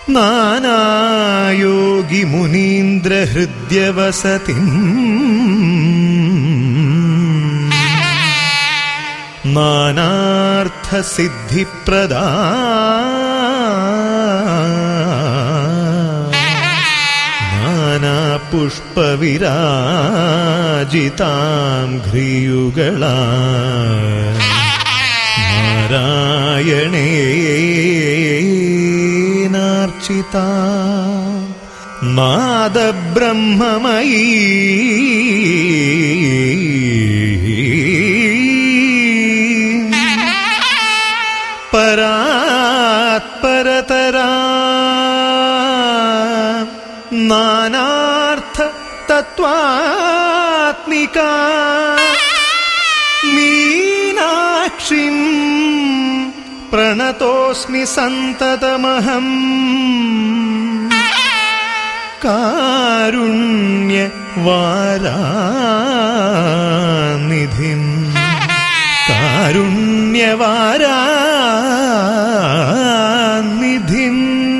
നാനായോഗി മുനീന്ദ്രഹൃദ്യവസതി നാനാർത്ഥസിദ്ധിപ്രദാ നാനാപുഷ്പവിരാജിതാം ഘ്രിയുകളാ നാരായണേനാർച്ചിത നാദബ്രഹ്മമയീ പരാത്പരതരാ നാനാർത്ഥ തത്വാത്മിക മീനാക്ഷിം പ്രണതോസ്മി സന്തതമഹം കാരുണ്യ വാരാനിധിം കാരുണ്യവാരാനിധിം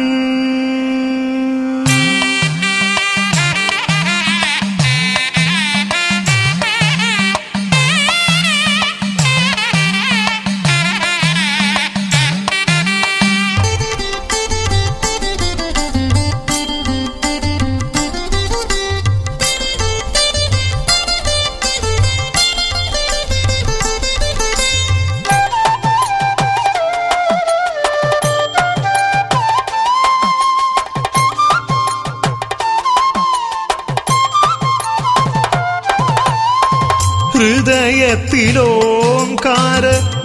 ഹൃദയത്തിലോംകാര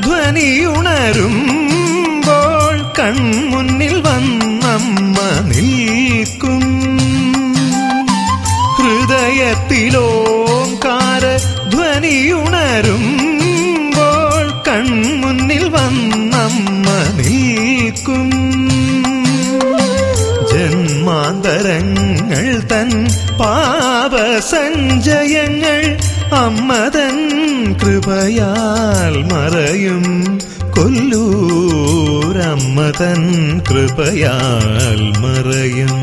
ധ്വനിയുണരുമ്പോൾ കൺമുന്നിൽ വന്നമ്മ നിൽക്കും ഹൃദയത്തിലോംകാര ധ്വനിയുണരുമ്പോൾ കൺമുന്നിൽ വന്നമ്മ നിൽക്കും ജന്മാന്തരങ്ങൾ തൻ പാപസഞ്ചയങ്ങൾ അമ്മതൻ കൃപയാൽ മറയും കൊല്ലൂരമ്മതൻ കൃപയാൽ മറയും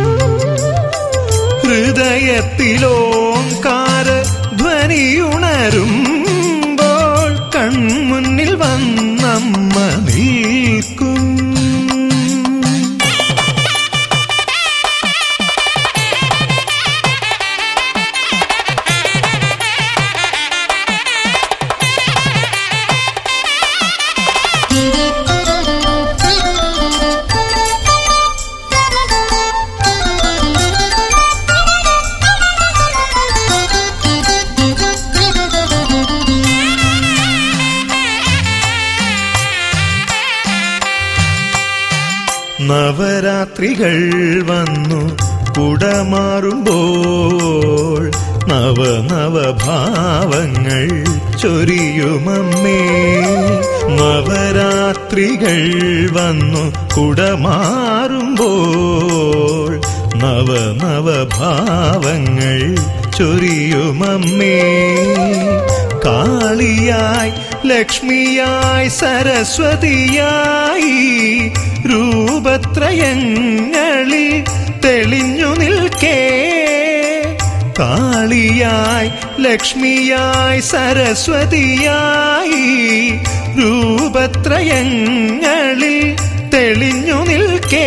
ഹൃദയത്തിലോംകാര ധ്വനിയുണരുമ്പോൾ കൺമുന്നിൽ വന്നമ്മ നിൽക്കും നവരാത്രികൾ വന്നു കുടമാറുമ്പോൾ നവനവഭാവങ്ങൾ ചൊരിയുമമ്മേ നവരാത്രികൾ വന്നു കുടമാറുമ്പോൾ നവനവഭാവങ്ങൾ ചൊരിയുമമ്മേ കാളിയായി ലക്ഷ്മിയായി സരസ്വതിയായി രൂപത്രയങ്ങളിൽ തെളിഞ്ഞു നിൽക്കേ കാളിയായി ലക്ഷ്മിയായി സരസ്വതിയായി രൂപത്രയങ്ങളിൽ തെളിഞ്ഞു നിൽക്കേ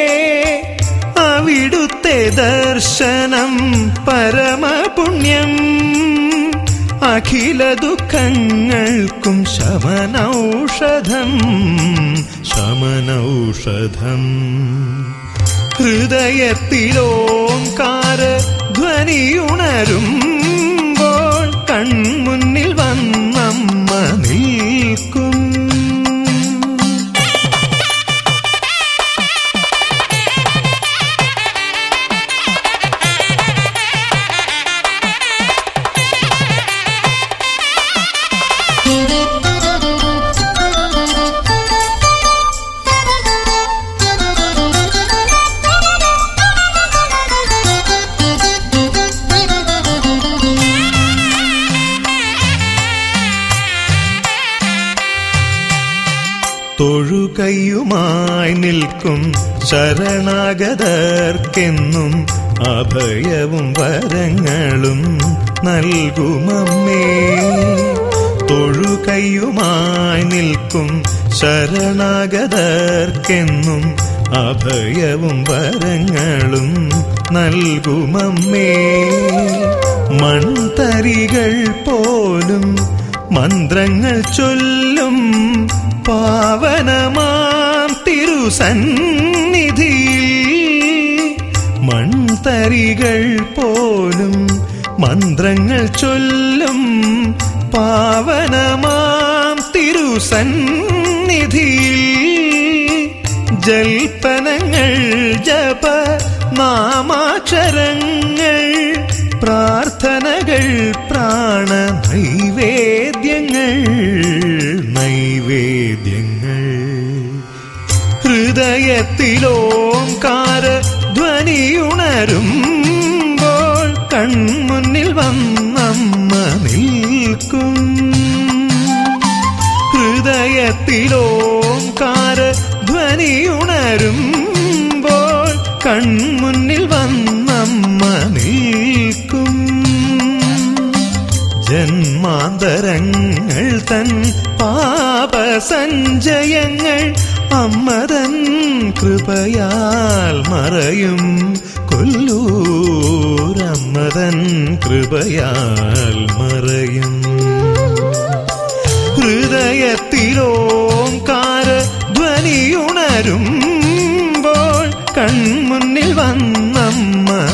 അവിടുത്തെ ദർശനം പരമപുണ്യം അഖില ദുഃഖങ്ങൾക്കും ശമനൗഷധം ശമനൗഷധം ഹൃദയത്തിലോംകാര ധ്വനിയുണരുമ്പോൾ കൺമുന്നിൽ വന്നമ്മ നിൽക്കും Thank you. തൊഴുകയുമായി നിൽക്കും ശരണാഗതർക്കെന്നും അഭയവും വരങ്ങളും നൽകുമമ്മേ തൊഴുകയുമായി നിൽക്കും ശരണാഗതർക്കെന്നും അഭയവും വരങ്ങളും നൽകുമമ്മേ മൺതരികൾ പോലും മന്ത്രങ്ങൾ ചൊല്ലും പാവനമാം തിരുസന്നിധിയിൽ മൺതരികൾ പോലും മന്ത്രങ്ങൾ ചൊല്ലും പാവനമാം തിരുസന്നിധിയിൽ ജൽപ്പനങ്ങൾ ജപ നാമാക്ഷരങ്ങൾ പ്രാർത്ഥനകൾ പ്രാണ നൈവേദ്യങ്ങൾ നൈവേദ്യങ്ങൾ ഹൃദയത്തിലോംകാര ധ്വനിയുണരുമ്പോൾ കൺമുന്നിൽ വന്നമ്മ നിൽക്കും ഹൃദയത്തിലോംകാര ധ്വനിയുണരുമ്പോൾ കൺമുന്നിൽ വന്നമ്മ നിൽക്കും ജന്മാന്തരങ്ങൾ തൻ പാപസഞ്ചയങ്ങൾ അമ്മതൻ കൃപയാൽ മറയും കൊല്ലൂരമ്മതൻ കൃപയാൽ മറയും ഹൃദയത്തിലോംകാര ധ്വനിയുണരുമ്പോൾ കൺമുന്നിൽ വന്നമ്മ